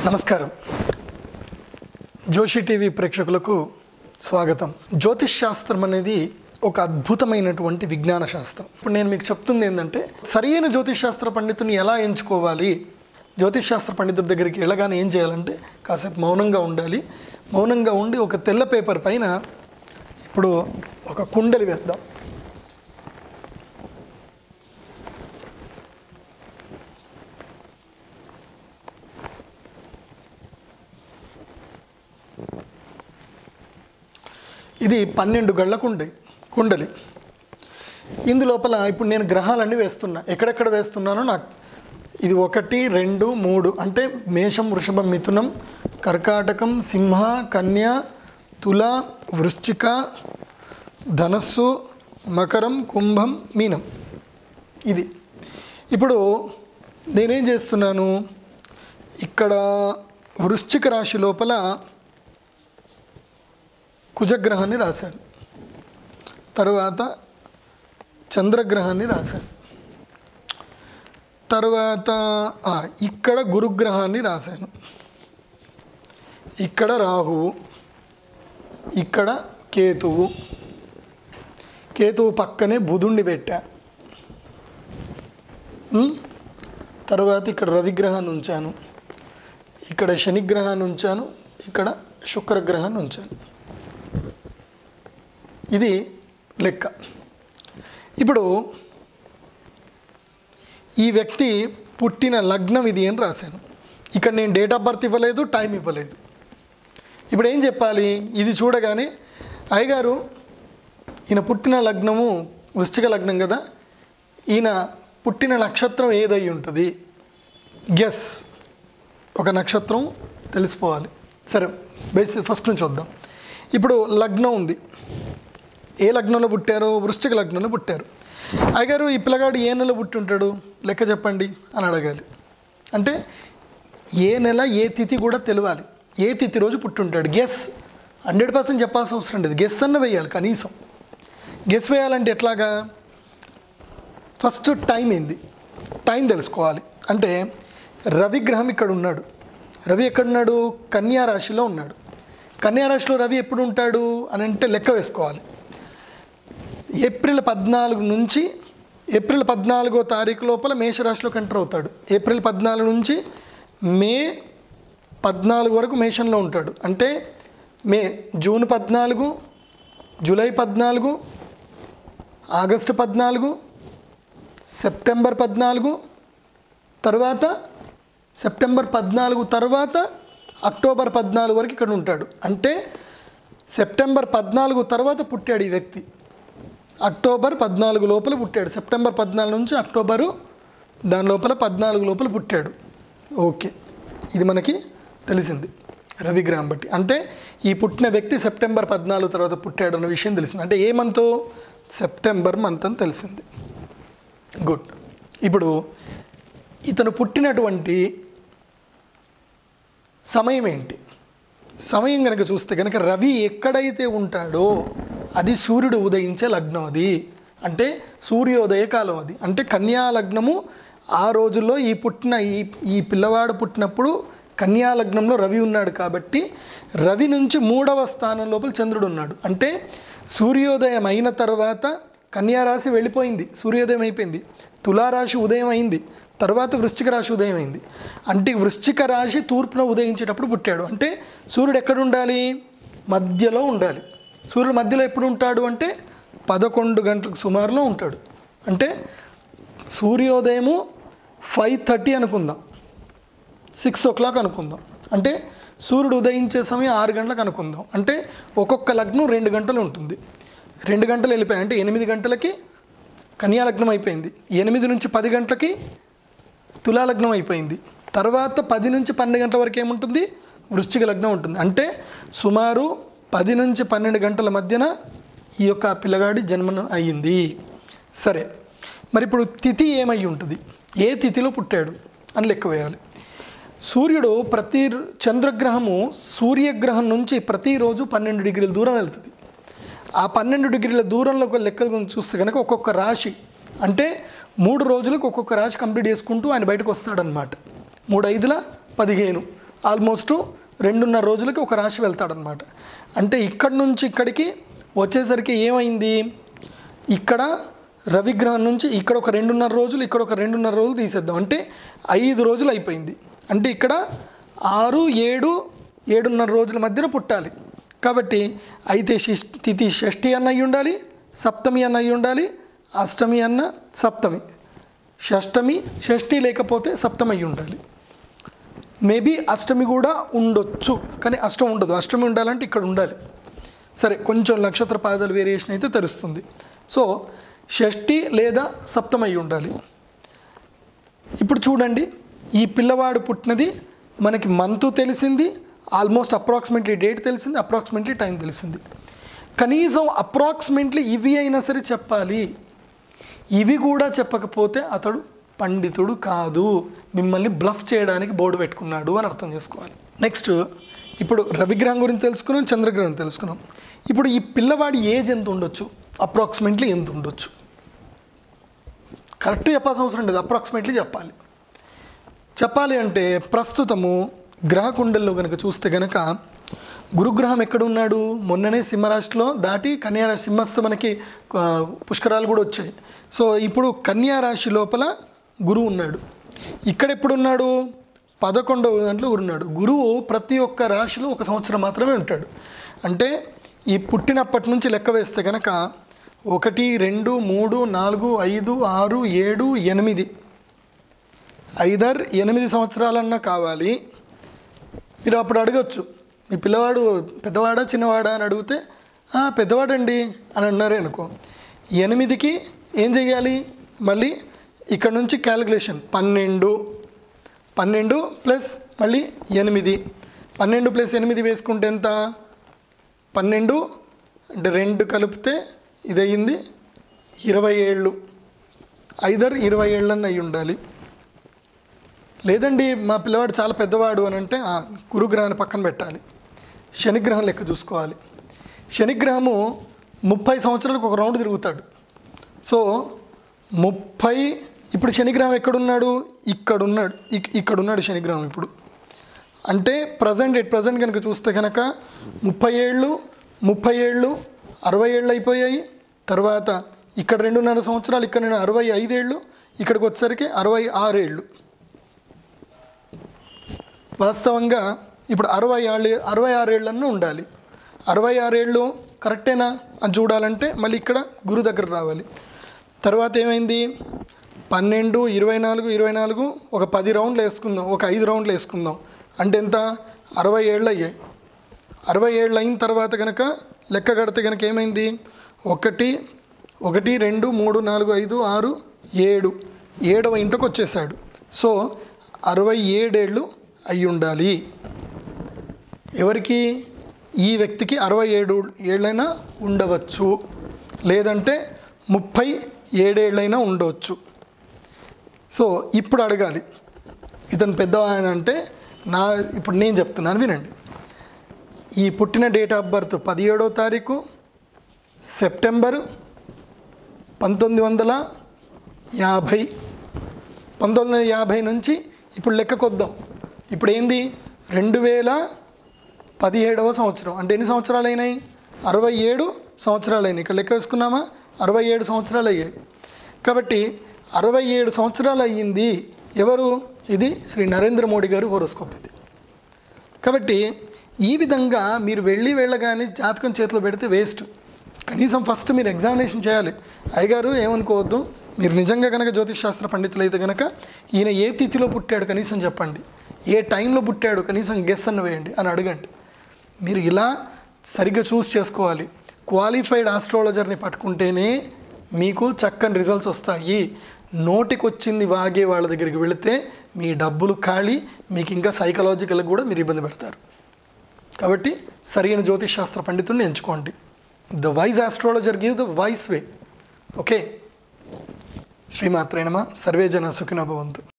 నమస్కారం జోషి టీవీ ప్రేక్షకులకు స్వాగతం జ్యోతిష్ శాస్త్రం అనేది ఒక అద్భుతమైనటువంటి విజ్ఞాన శాస్త్రం ఇప్పుడు నేను మీకు చెప్తుంది ఏంటంటే సరైన జ్యోతిష్ శాస్త్ర పండితుని ఎలా ఎంచుకోవాలి జ్యోతిష్ శాస్త్ర పండితుడి దగ్గరికి వెళ్ళగానే ఏం చేయాలంటే కాసేపు మౌనంగా ఉండాలి మౌనంగా ఉండి ఒక తెల్ల పేపర్ పైన ఇప్పుడు ఒక కుండలి వేద్దాం ఇది పన్నెండు గళ్ళ కుండ కుండలి ఇందులోపల ఇప్పుడు నేను గ్రహాలన్నీ వేస్తున్నా ఎక్కడెక్కడ వేస్తున్నానో నాకు ఇది ఒకటి రెండు మూడు అంటే మేషం వృషభం మిథునం కర్కాటకం సింహ కన్య తుల వృశ్చిక ధనస్సు మకరం కుంభం మీనం ఇది ఇప్పుడు నేనేం చేస్తున్నాను ఇక్కడ వృశ్చిక రాశి లోపల కుజగ్రహాన్ని రాశాను తర్వాత చంద్రగ్రహాన్ని రాశాను తర్వాత ఆ, ఇక్కడ గురుగ్రహాన్ని రాశాను ఇక్కడ రాహువు ఇక్కడ కేతువు కేతువు పక్కనే బుధుణ్ణి పెట్టా ఉం? తర్వాత ఇక్కడ రవిగ్రహాన్ని ఉంచాను ఇక్కడ శనిగ్రహాన్ని ఉంచాను ఇక్కడ శుక్రగ్రహాన్ని ఉంచాను ఇది లెక్క ఇప్పుడు ఈ వ్యక్తి పుట్టిన లగ్నం ఇది అని రాశాను ఇక్కడ నేను డేట్ ఆఫ్ బర్త్ ఇవ్వలేదు టైం ఇవ్వలేదు ఇప్పుడు ఏం చెప్పాలి ఇది చూడగానే అయ్యగారు ఈయన పుట్టిన లగ్నము వృశ్చిక లగ్నం కదా ఈయన పుట్టిన నక్షత్రం ఏదై ఉంటుంది గెస్ ఒక నక్షత్రం తెలిసిపోవాలి సరే బేసిక్ ఫస్ట్ నుంచి వద్దాం ఇప్పుడు లగ్నం ఉంది ఏ లగ్నంలో పుట్టారో వృశ్చిక లగ్నంలో పుట్టారు అయ్యగారు ఈ పిల్లగాడు ఏ నెల పుట్టి ఉంటాడు లెక్క చెప్పండి అని అడగాలి అంటే ఏ నెల ఏ తిథి కూడా తెలియాలి ఏ తిథి రోజు పుట్టుంటాడు గెస్ హండ్రెడ్ పర్సెంట్ చెప్పాల్సిన అవసరం లేదు గెస్ అన్న వేయాలి కనీసం గెస్ వేయాలంటే ఎట్లాగా ఫస్ట్ టైం ఏంది టైం తెలుసుకోవాలి అంటే రవి గ్రహం ఇక్కడ ఉన్నాడు రవి ఎక్కడున్నాడు కన్యా రాశిలో ఉన్నాడు కన్యా రాశిలో రవి ఎప్పుడు ఉంటాడు అని అంటే లెక్క వేసుకోవాలి ఏప్రిల్ పద్నాలుగు నుంచి ఏప్రిల్ పద్నాలుగో తారీఖు లోపల మేషరాశిలోకి ఎంటర్ అవుతాడు ఏప్రిల్ పద్నాలుగు నుంచి మే పద్నాలుగు వరకు మేషంలో ఉంటాడు అంటే మే జూన్ పద్నాలుగు జూలై పద్నాలుగు ఆగస్టు పద్నాలుగు సెప్టెంబర్ పద్నాలుగు తర్వాత సెప్టెంబర్ పద్నాలుగు తర్వాత అక్టోబర్ పద్నాలుగు వరకు ఇక్కడ ఉంటాడు అంటే సెప్టెంబర్ పద్నాలుగు తర్వాత పుట్టాడు ఈ వ్యక్తి అక్టోబర్ పద్నాలుగు లోపల పుట్టాడు సెప్టెంబర్ పద్నాలుగు నుంచి అక్టోబరు దాని లోపల పద్నాలుగు లోపల పుట్టాడు ఓకే ఇది మనకి తెలిసింది రవిగ్రహం బట్టి అంటే ఈ పుట్టిన వ్యక్తి సెప్టెంబర్ పద్నాలుగు తర్వాత పుట్టాడు అన్న విషయం తెలిసింది అంటే ఏ మంత్ సెప్టెంబర్ మంత్ అని తెలిసింది గుడ్ ఇప్పుడు ఇతను పుట్టినటువంటి సమయం ఏంటి సమయం కనుక చూస్తే కనుక రవి ఎక్కడైతే ఉంటాడో అది సూర్యుడు ఉదయించే లగ్నం అది అంటే సూర్యోదయ కాలం అది అంటే కన్యా లగ్నము ఆ రోజుల్లో ఈ పుట్టిన ఈ ఈ పిల్లవాడు పుట్టినప్పుడు కన్యా లగ్నంలో రవి ఉన్నాడు కాబట్టి రవి నుంచి మూడవ స్థానం లోపల చంద్రుడు ఉన్నాడు అంటే సూర్యోదయం అయిన తర్వాత కన్యా రాశి వెళ్ళిపోయింది సూర్యోదయం అయిపోయింది తులారాశి ఉదయం అయింది తర్వాత వృశ్చిక రాశి ఉదయం అయింది అంటే వృశ్చిక రాశి తూర్పున ఉదయించేటప్పుడు పుట్టాడు అంటే సూర్యుడు ఎక్కడ ఉండాలి మధ్యలో ఉండాలి సూర్యుడు మధ్యలో ఎప్పుడు ఉంటాడు అంటే పదకొండు గంటలకు సుమారులో ఉంటాడు అంటే సూర్యోదయము ఫైవ్ థర్టీ అనుకుందాం సిక్స్ ఓ క్లాక్ అనుకుందాం అంటే సూర్యుడు ఉదయించే సమయం ఆరు గంటలకు అనుకుందాం అంటే ఒక్కొక్క లగ్నం రెండు గంటలు ఉంటుంది రెండు గంటలు వెళ్ళిపోయాయి అంటే ఎనిమిది గంటలకి కన్యా లగ్నం అయిపోయింది ఎనిమిది నుంచి పది గంటలకి తులా లగ్నం అయిపోయింది తర్వాత పది నుంచి పన్నెండు గంటల వరకు ఏముంటుంది వృశ్చిక లగ్నం ఉంటుంది అంటే సుమారు పది నుంచి పన్నెండు గంటల మధ్యన ఈ యొక్క పిల్లగాడి జన్మనం అయ్యింది సరే మరి ఇప్పుడు తిథి ఏమై ఉంటుంది ఏ తిథిలో పుట్టాడు అని లెక్క వేయాలి సూర్యుడు ప్రతి చంద్రగ్రహము సూర్యగ్రహం నుంచి ప్రతిరోజు పన్నెండు డిగ్రీల దూరం వెళ్తుంది ఆ పన్నెండు డిగ్రీల దూరంలో ఒక లెక్క చూస్తే కనుక ఒక్కొక్క రాశి అంటే మూడు రోజులకు ఒక్కొక్క రాశి కంప్లీట్ చేసుకుంటూ ఆయన బయటకు వస్తాడనమాట మూడు ఐదుల పదిహేను ఆల్మోస్ట్ రెండున్నర రోజులకి ఒక రాశి వెళ్తాడనమాట అంటే ఇక్కడి నుంచి ఇక్కడికి వచ్చేసరికి ఏమైంది ఇక్కడ రవిగ్రహం నుంచి ఇక్కడ ఒక రెండున్నర రోజులు ఇక్కడ ఒక రెండున్నర రోజులు తీసేద్దాం అంటే ఐదు రోజులు అయిపోయింది అంటే ఇక్కడ ఆరు ఏడు ఏడున్నర రోజుల మధ్యన పుట్టాలి కాబట్టి అయితే షిష్ తిథి షష్ఠి అన్న అయి ఉండాలి సప్తమి అన్న అయి ఉండాలి అష్టమి అన్న సప్తమి షష్టమి షష్ఠి లేకపోతే సప్తమి అయి ఉండాలి మేబీ అష్టమి కూడా ఉండొచ్చు కానీ అష్టం ఉండదు అష్టమి ఉండాలంటే ఇక్కడ ఉండాలి సరే కొంచెం నక్షత్ర పాదాలు వేరియేషన్ అయితే తెలుస్తుంది సో షష్ఠి లేదా సప్తమి అయి ఉండాలి ఇప్పుడు చూడండి ఈ పిల్లవాడు పుట్టినది మనకి మంత్ తెలిసింది ఆల్మోస్ట్ అప్రాక్సిమేట్లీ డేట్ తెలిసింది అప్రాక్సిమేట్లీ టైం తెలిసింది కనీసం అప్రాక్సిమేట్లీ ఇవి అయినా సరే చెప్పాలి ఇవి కూడా చెప్పకపోతే అతడు పండితుడు కాదు మిమ్మల్ని బ్లఫ్ చేయడానికి బోర్డు పెట్టుకున్నాడు అని అర్థం చేసుకోవాలి నెక్స్ట్ ఇప్పుడు రవిగ్రహం గురించి తెలుసుకున్నాం చంద్రగ్రహం తెలుసుకున్నాం ఇప్పుడు ఈ పిల్లవాడి ఏజ్ ఎంత ఉండొచ్చు అప్రాక్సిమేట్లీ ఎంత ఉండొచ్చు కరెక్ట్ చెప్పాల్సిన అవసరం లేదు అప్రాక్సిమేట్లీ చెప్పాలి చెప్పాలి అంటే ప్రస్తుతము గ్రహ కుండల్లో కనుక చూస్తే కనుక గురుగ్రహం ఎక్కడ ఉన్నాడు మొన్ననే సింహరాశిలో దాటి కన్యారాశి సింహస్థ మనకి ఆ, పుష్కరాలు కూడా వచ్చాయి సో ఇప్పుడు కన్యా రాశి లోపల గురువు ఉన్నాడు ఇక్కడ ఎప్పుడు ఉన్నాడు పదకొండవ దాంట్లో ఉన్నాడు గురువు ప్రతి ఒక్క రాశిలో ఒక సంవత్సరం మాత్రమే ఉంటాడు అంటే ఈ పుట్టినప్పటి నుంచి లెక్క వేస్తే కనుక ఒకటి రెండు మూడు నాలుగు ఐదు ఆరు ఏడు ఎనిమిది ఐదర్ ఎనిమిది సంవత్సరాలన్నా కావాలి మీరు అప్పుడు అడగచ్చు మీ పిల్లవాడు పెద్దవాడా చిన్నవాడా అని అడిగితే "ఆ, పెద్దవాడండి అని అన్నారే అనుకో ఎనిమిదికి ఏం చెయ్యాలి మళ్ళీ ఇక్కడ నుంచి క్యాలిక్యులేషన్ పన్నెండు పన్నెండు ప్లస్ మళ్ళీ ఎనిమిది పన్నెండు ప్లస్ ఎనిమిది వేసుకుంటే ఎంత పన్నెండు అంటే రెండు కలిపితే ఇది అయ్యింది ఇరవై ఏళ్ళు ఐదర్ ఇరవై ఏళ్ళని అయి ఉండాలి లేదండి మా పిల్లవాడు చాలా పెద్దవాడు అని అంటే ఆ, గురుగ్రహాన్ని పక్కన పెట్టాలి శనిగ్రహం లెక్క చూసుకోవాలి శనిగ్రహము ముప్పై సంవత్సరాలకు ఒక రౌండ్ తిరుగుతాడు సో ముప్పై ఇప్పుడు శనిగ్రహం ఎక్కడున్నాడు ఇక్కడున్నాడు ఇక్- ఇక్కడున్నాడు శనిగ్రహం ఇప్పుడు అంటే ప్రజెంట్ ఎట్ ప్రజెంట్ కనుక చూస్తే కనుక ముప్పై ఏళ్ళు ముప్పై ఏళ్ళు అరవై ఏళ్ళు అయిపోయాయి తర్వాత ఇక్కడ రెండున్నర సంవత్సరాలు ఇక్కడ నేను అరవై ఐదేళ్ళు ఇక్కడికి వచ్చేసరికి అరవై ఆరేళ్ళు వాస్తవంగా ఇప్పుడు అరవై ఏళ్ళు అరవై ఆరేళ్ళన్నా ఉండాలి అరవై ఆరేళ్ళు కరెక్టేనా అని చూడాలంటే మళ్ళీ ఇక్కడ గురు దగ్గర రావాలి తర్వాత ఏమైంది పన్నెండు ఇరవై నాలుగు ఇరవై నాలుగు ఒక పది రౌండ్లు వేసుకుందాం ఒక ఐదు రౌండ్లు వేసుకుందాం అంటే ఎంత అరవై ఏళ్ళు అయ్యాయి అరవై ఏళ్ళు అయిన తర్వాత కనుక లెక్క కడితే కనుక ఏమైంది ఒకటి ఒకటి రెండు మూడు నాలుగు ఐదు ఆరు ఏడు ఏడవ ఇంటికి వచ్చేసాడు సో అరవై ఏడేళ్ళు అయి ఉండాలి ఎవరికి ఈ వ్యక్తికి అరవై ఏడు ఏళ్ళైనా ఉండవచ్చు లేదంటే ముప్పై ఏడేళ్ళైనా ఉండవచ్చు సో ఇప్పుడు అడగాలి ఇతను పెద్ద ఆయన అంటే నా ఇప్పుడు నేను చెప్తున్నాను వినండి ఈ పుట్టిన డేట్ ఆఫ్ బర్త్ పదిహేడో తారీఖు సెప్టెంబర్ పంతొమ్మిది వందల యాభై పంతొమ్మిది వందల యాభై నుంచి ఇప్పుడు లెక్కకొద్దాం ఇప్పుడు ఏంది రెండు వేల పదిహేడవ సంవత్సరం అంటే ఎన్ని సంవత్సరాలు అయినాయి అరవై ఏడు సంవత్సరాలు అయినాయి ఇక్కడ లెక్క వేసుకున్నామా అరవై ఏడు సంవత్సరాలు అయ్యాయి కాబట్టి అరవై ఏడు సంవత్సరాలు అయ్యింది ఎవరు ఇది శ్రీ నరేంద్ర మోడీ గారు హోరోస్కోప్ ఇది కాబట్టి ఈ విధంగా మీరు వెళ్ళి వెళ్ళగానే జాతకం చేతిలో పెడితే వేస్ట్ కనీసం ఫస్ట్ మీరు ఎగ్జామినేషన్ చేయాలి అయ్యగారు ఏమనుకోవద్దు మీరు నిజంగా కనుక జ్యోతిష్ శాస్త్ర పండితులు అయితే కనుక ఈయన ఏ తిథిలో పుట్టాడు కనీసం చెప్పండి ఏ టైంలో పుట్టాడు కనీసం గెస్ అన్న వేయండి అని అడగండి మీరు ఇలా సరిగ్గా చూస్ చేసుకోవాలి క్వాలిఫైడ్ ఆస్ట్రాలజర్ని పట్టుకుంటేనే మీకు చక్కని రిజల్ట్స్ వస్తాయి నోటికొచ్చింది వాగే వాళ్ళ దగ్గరికి వెళితే మీ డబ్బులు ఖాళీ మీకు ఇంకా సైకలాజికల్గా కూడా మీరు ఇబ్బంది పెడతారు కాబట్టి సరైన జ్యోతిష్ శాస్త్ర పండితుడిని ఎంచుకోండి the wise astrologer give the vice way okay శ్రీమాత్రేణమ సర్వే జన సుఖినోభవంతు